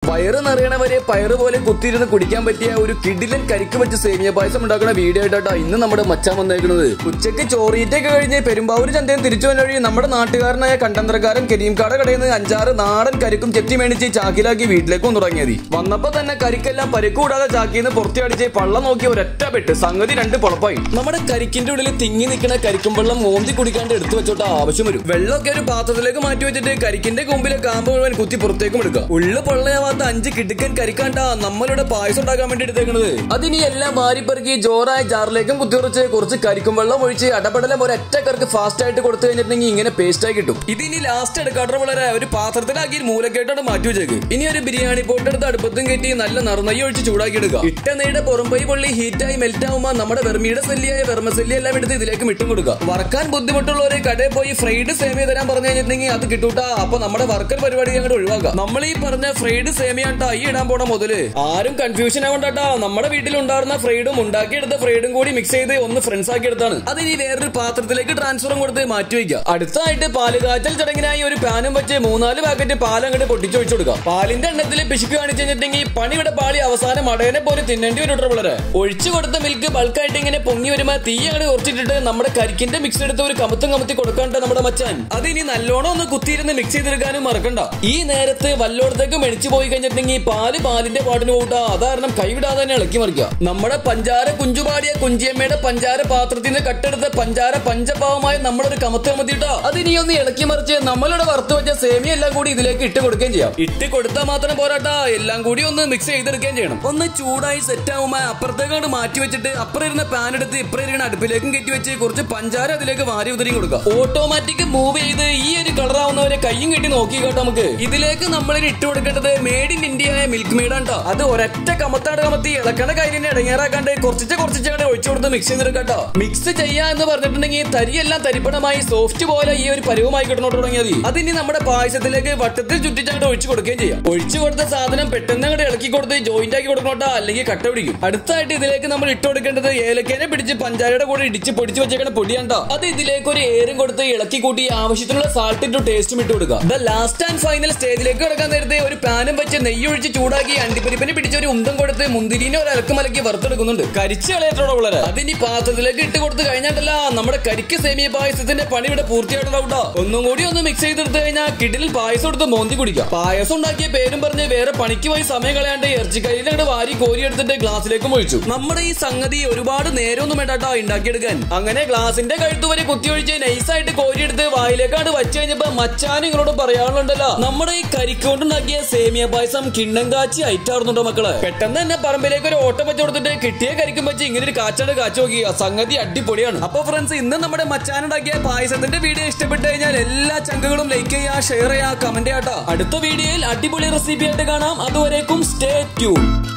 വയറ് നിറയണവരെ പയറ് പോലെ കുത്തിയിരുന്ന് കുടിക്കാൻ പറ്റിയ ഒരു കിടിലൻ കരിക്ക് വെച്ച് സേമിയ പായസം ഉണ്ടാക്കുന്ന വീഡിയോ ആയിട്ടാ ഇന്ന് നമ്മുടെ മച്ചാൻ വന്നേക്കുന്നത് ഉച്ചയ്ക്ക് ചോറീറ്റൊക്കെ കഴിഞ്ഞ് പെരുമ്പാവൂർ ചന്തയും തിരിച്ചു വന്ന വഴി നമ്മുടെ നാട്ടുകാരനായ കണ്ടന്തരക്കാരൻ കരീംകാട കടയിൽ നിന്ന് അഞ്ചാറ് നാടൻ കരിക്കും ചെത്തി മേടിച്ച് ചാക്കിലാക്കി വീട്ടിലേക്ക് വന്നു തുടങ്ങിയത് വന്നപ്പോ തന്നെ കരിക്കെല്ലാം പരിക്ക് കൂടാതെ ചാക്കിന്ന് പുറത്തിയടിച്ച് പള്ളം നോക്കി ഒരൊറ്റ പെട്ട് സംഗതി രണ്ട് പൊളപ്പായി നമ്മുടെ കരിക്കിന്റെ ഉള്ളിൽ തിങ്ങി നിൽക്കുന്ന കരിക്കും വെള്ളം മോന്തി കുടിക്കാണ്ട് എടുത്തു വെച്ചോട്ട് ആവശ്യം വരും വെള്ളമൊക്കെ ഒരു പാത്രത്തിലേക്ക് മാറ്റി വെച്ചിട്ട് കരിക്കിന്റെ കൊമ്പിലെ കാമ്പ് മുഴുവൻ കുത്തി പുറത്തേക്കും എടുക്കുക ഉള്ളു പൊള്ളയാവാത്ത അഞ്ച് കിടുക്കൻ കരിക്കാണ്ടാ നമ്മളുടെ പായസം ഉണ്ടാക്കാൻ വേണ്ടി എടുത്തേക്കുന്നത് അതിനി എല്ലാം വാരിപ്പെറുക്കി ജോറായ ജാറിലേക്കും കുത്തിയുറച്ച് കുറച്ച് കരിക്കും വെള്ളം ഒഴിച്ച് അടപടലം ഒരൊറ്റ കർക്ക് ഫാസ്റ്റ് ആയിട്ട് കൊടുത്തു കഴിഞ്ഞിട്ടുണ്ടെങ്കിൽ ഇങ്ങനെ പേസ്റ്റ് ആയി കിട്ടും ഇതിനി ലാസ്റ്റ് എടുക്കാട്ടെ വളരെ ഒരു പാത്രത്തിലാക്കി ഒരു മൂലക്കേട്ടാണ് മാറ്റി വെച്ചേക്ക് ഇനി ഒരു ബിരിയാണി പോട്ട് എടുത്ത് അടുപ്പത്തും കയറ്റി നല്ല നറുനയ്യ ഒഴിച്ച് ചൂടാക്കി എടുക്കുക ഇട്ട നെയ്യുടെ പുറംപൈ പൊള്ളി ഹീറ്റായി മെൽറ്റ് ആവുമ്പോൾ നമ്മുടെ വെർമിയുടെ സെല്ലിയായ വെർമസെല്ലി എല്ലാം എടുത്ത് ഇതിലേക്ക് മിട്ടും കൊടുക്കുക വറക്കാൻ ബുദ്ധിമുട്ടുള്ളവരെ കടയിൽ പോയി ഫ്രൈഡ് സേമിയ തരാൻ പറഞ്ഞു കഴിഞ്ഞിട്ടുണ്ടെങ്കിൽ അത് കിട്ടൂട്ടാ അപ്പൊ നമ്മുടെ വർക്കർ പരിപാടി അങ്ങോട്ട് ഒഴിവാക്കാം നമ്മൾ ഈ പറഞ്ഞ ഫ്രൈഡ് സേമിയാണ്ടാ ഈ ഇടാൻ പോണ മുതല് ആരും കൺഫ്യൂഷൻ ആവണ്ടാട്ടാ നമ്മുടെ വീട്ടിലുണ്ടായിരുന്ന ഫ്രൈഡും ഉണ്ടാക്കിയെടുത്ത ഫ്രൈഡും കൂടി മിക്സ് ചെയ്ത് ഒന്ന് ഫ്രണ്ട്സ് ആക്കി എടുത്താണ് അത് ഇനി വേറൊരു പാത്രത്തിലേക്ക് ട്രാൻസ്ഫറും കൊടുത്ത് മാറ്റി വയ്ക്കുക അടുത്തായിട്ട് പാല് കാച്ചൽ ചടങ്ങിനായി ഒരു പാനും വെച്ച് മൂന്നാല് പാക്കറ്റ് പാൽ അങ്ങോട്ട് പൊട്ടിച്ചൊഴിച്ചു കൊടുക്കുക പാലിന്റെ എണ്ണത്തിൽ പിശുക്ക് കാണിച്ചു കഴിഞ്ഞിട്ടുണ്ടെങ്കിൽ പണി ഇവിടെ പാളി അവസാനം അടയനെ പോലെ തിന്നേണ്ടി വരും വളരെ ഒഴിച്ചു കൊടുത്ത മിൽക്ക് ബൾക്കായിട്ട് ഇങ്ങനെ പൊങ്ങി വരുമ്പോ തീ അങ്ങോട്ട് ഉറച്ചിട്ടിട്ട് നമ്മുടെ കരിക്കിന്റെ മിക്സ് എടുത്ത് ഒരു കമത്തും കമത്തി കൊടുക്കാണ്ട് നമ്മുടെ മച്ചാൻ അത് ഇനി നല്ലോണം ഒന്ന് കുത്തിയിരുന്ന് മിക്സ് ചെയ്തെടുക്കാനും മറക്കണ്ട ഈ നേരത്ത് വല്ലോടത്തേക്ക് മെണിച്ചു പോയി കഴിഞ്ഞിട്ടുണ്ടെങ്കിൽ പാല് പാലിന്റെ പാട്ടിന് കൂട്ടാ അതാരണം കൈവിടാതെ തന്നെ ഇളക്കി മറിക്കുക നമ്മുടെ പഞ്ചാര കുഞ്ചുപാടിയ കുഞ്ചിയമ്മയുടെ പഞ്ചാര പാത്രത്തിൽ നിന്ന് കട്ടെടുത്ത പഞ്ചാര പഞ്ചപാവമായ നമ്മളൊരു കമത്ത് കമത്തിട്ടാ അതിനി ഒന്ന് ഇളക്കി മറിച്ച് നമ്മളുടെ വറുത്ത് വെച്ച സേമിയ എല്ലാം കൂടി ഇതിലേക്ക് ഇട്ട് കൊടുക്കുകയും ചെയ്യാം ഇട്ട് കൊടുത്താൽ മാത്രം പോരാട്ടാ എല്ലാം കൂടി ഒന്ന് മിക്സ് ചെയ്തെടുക്കുകയും ചെയ്യണം ഒന്ന് ചൂടായി സെറ്റ് ആവുമ്പോൾ അപ്പുറത്തേക്കാണ് മാറ്റി വെച്ചിട്ട് അപ്പുറം ഇരുന്ന പാൻ എടുത്ത് ഇപ്പുറം ഇരുന്ന അടുപ്പിലേക്കും കയറ്റി വെച്ച് കുറച്ച് പഞ്ചാര അതിലേക്ക് വാരി ഉതിരി കൊടുക്കുക ഓട്ടോമാറ്റിക് മൂവ് ചെയ്ത് ഈ ഒരു കളർ ആവുന്നവരെ കയ്യും കെട്ടി നോക്കി കേട്ടോ നമുക്ക് ഇതിലേക്ക് നമ്മൾ ഇട്ട് കൊടുക്കേണ്ടത് മേഡ് ഇൻ ഇന്ത്യ ആയ മിൽക്ക് മെയ്ഡ് ആണ് ട്ടോ. അത് ഒരൊറ്റ കമത്താട് കമത്തി ഇളക്കണ കയ്യിനെ ഇടങ്ങേറാക്കാണ്ട് കുറച്ചിച്ച് കുറച്ചിച്ചാണ് ഒഴിച്ചു കൊടുത്ത് മിക്സ് ചെയ്തെടുക്കട്ടോ മിക്സ് ചെയ്യാ എന്ന് പറഞ്ഞിട്ടുണ്ടെങ്കിൽ തരിയെല്ലാം തരിപ്പണമായി സോഫ്റ്റ് പോലെ ഈ ഒരു പരുവമായി കിട്ടണോട്ട് തുടങ്ങിയത് അതിനി നമ്മുടെ പായസത്തിലേക്ക് വട്ടത്തിൽ ചുറ്റിച്ചാണ്ട് ഒഴിച്ചു കൊടുക്കുകയും ചെയ്യാം ഒഴിച്ചു കൊടുത്ത സാധനം പെട്ടെന്ന് അങ്ങോട്ട് ഇളക്കി കൊടുത്ത് ജോയിന്റ് ആക്കി കൊടുക്കണോട്ടാ അല്ലെങ്കിൽ കട്ട പിടിക്കും അടുത്തായിട്ട് ഇതിലേക്ക് നമ്മൾ ഇട്ട് കൊടുക്കേണ്ടത് ഏലക്കേനെ പിടിച്ച് പഞ്ചാരയുടെ കൂടെ ഇടിച്ച് പൊടിച്ച് വെച്ചേക്കണ പൊടിയാണ്ടോ അത് ഇതിലേക്ക് ഒരു ഏറും കൊടുത്ത് ഇളക്കി കൂട്ടി ആവശ്യത്തിനുള്ള സാൾട്ട് ഇട്ട് ടേസ്റ്റും ഇട്ട് കൊടുക്കുക ദ ലാസ്റ്റ് ആൻഡ് ഫൈനൽ സ്റ്റേജിലേക്ക് കിടക്കാൻ നേരത്തെ ഒരു പാനും വെച്ച് നെയ്യ് ഒഴിച്ച് ചൂടാക്കി അണ്ടിപ്പരിപ്പിന് പിടിച്ച ഒരു ഉന്തം കൊടുത്ത് മുന്തിരിനെ ഒരു ഇലക്ക് മലക്കി വറുത്തെടുക്കുന്നുണ്ട് കരിച്ച് കളയത്തോടെ വളരെ അതിനി പാത്രത്തിലേക്ക് ഇട്ട് കൊടുത്ത് കഴിഞ്ഞാണ്ടല്ല നമ്മുടെ കരിക്ക് സേമിയ പായസത്തിന്റെ പണി ഇവിടെ പൂർത്തിയായിട്ടുണ്ടാവും ഒന്നും കൂടി ഒന്ന് മിക്സ് ചെയ്തെടുത്ത് കഴിഞ്ഞാൽ കിടിലിൽ പായസം എടുത്ത് മോന്തി കുടിക്കാം പായസം ഉണ്ടാക്കിയ പേരും പറഞ്ഞ് വേറെ പണിക്ക് പോയി സമയം കളയാണ്ട് ഇറച്ചിക്കരിയിൽ അങ്ങോട്ട് വാരി കോരി എടുത്തിട്ട് ഗ്ലാസ്സിലേക്കും ഒഴിച്ചു നമ്മുടെ ഈ സംഗതി ഒരുപാട് നേരമൊന്നും വേണ്ടാട്ടോ ഉണ്ടാക്കിയെടുക്കാൻ അങ്ങനെ ഗ്ലാസിന്റെ കഴുത്ത് വരെ കുത്തിയൊഴിച്ച് നൈസായിട്ട് കോരിയെടുത്ത് വായിലേക്കാണ്ട് വച്ചു കഴിഞ്ഞപ്പോ മച്ചാൻ നിങ്ങളോട് പറയാനുണ്ടല്ലോ നമ്മുടെ ഈ കരിക്ക് കൊണ്ടുണ്ടാക്കിയ സേമിയ പായസം കിണ്ണം കാച്ചി അയറ്റാറുന്നുണ്ടോ മക്കളെ പെട്ടെന്ന് തന്നെ പറമ്പിലേക്ക് ഒരു ഓട്ടം വെച്ച് കൊടുത്തിട്ട് കിട്ടിയ കരിക്കും വെച്ച് ഇങ്ങനെ ഒരു കാച്ചാണ് കാച്ചു നോക്കി സംഗതി അടിപൊളിയാണ് അപ്പൊ ഫ്രണ്ട്സ് ഇന്ന് നമ്മുടെ മച്ചാനുണ്ടാക്കിയ പായസത്തിന്റെ വീഡിയോ ഇഷ്ടപ്പെട്ട് കഴിഞ്ഞാൽ എല്ലാ ചങ്കുകളും ലൈക്ക് ചെയ്യാ ഷെയർ ചെയ്യാ കമന്റ് ചെയ്യാട്ടോ അടുത്ത വീഡിയോയിൽ അടിപൊളി റെസിപ്പി ആയിട്ട് കാണാം അതുവരേക്കും സ്റ്റേ ട്യൂൺ